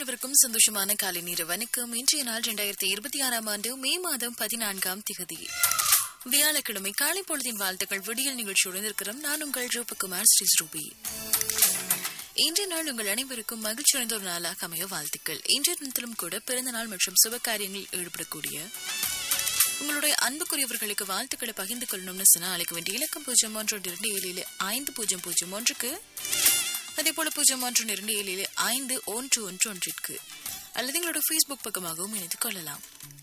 அனைவருக்கும் சந்தோஷமான காலை நேர வணக்கம் இன்றைய நாள் இரண்டாயிரத்தி இருபத்தி ஆறாம் ஆண்டு மே மாதம் பதினான்காம் திகதி வியாழக்கிழமை காலை பொழுதின் வாழ்த்துக்கள் விடியல் நிகழ்ச்சியுடன் இருக்கிறோம் நான் உங்கள் ரூபகுமார் ஸ்ரீ ஸ்ரூபி இன்றைய நாள் உங்கள் அனைவருக்கும் மகிழ்ச்சி நிறைந்த ஒரு நாளாக அமைய வாழ்த்துக்கள் இன்றைய தினத்திலும் கூட பிறந்த நாள் மற்றும் சுப காரியங்களில் ஈடுபடக்கூடிய உங்களுடைய அன்புக்குரியவர்களுக்கு வாழ்த்துக்களை பகிர்ந்து கொள்ளணும்னு சொன்னா அழைக்க வேண்டிய இலக்கம் பூஜ்ஜியம் ஒன்று ஒன்று இரண்டு ஏழு ஏழு ஐந்து பூஜ்ஜியம் பூஜ்ஜியம் ஒன்றுக்கு அதே போல பூஜ்ஜியம் ஒன்று ஒன்று இரண்டு ஏழு ஏழு ஐந்து ஒன்று ஒன்று ஒன்றிற்கு அல்லது எங்களோட ஃபேஸ்புக் பக்கமாகவும் இணைத்துக் கொள்ளலாம்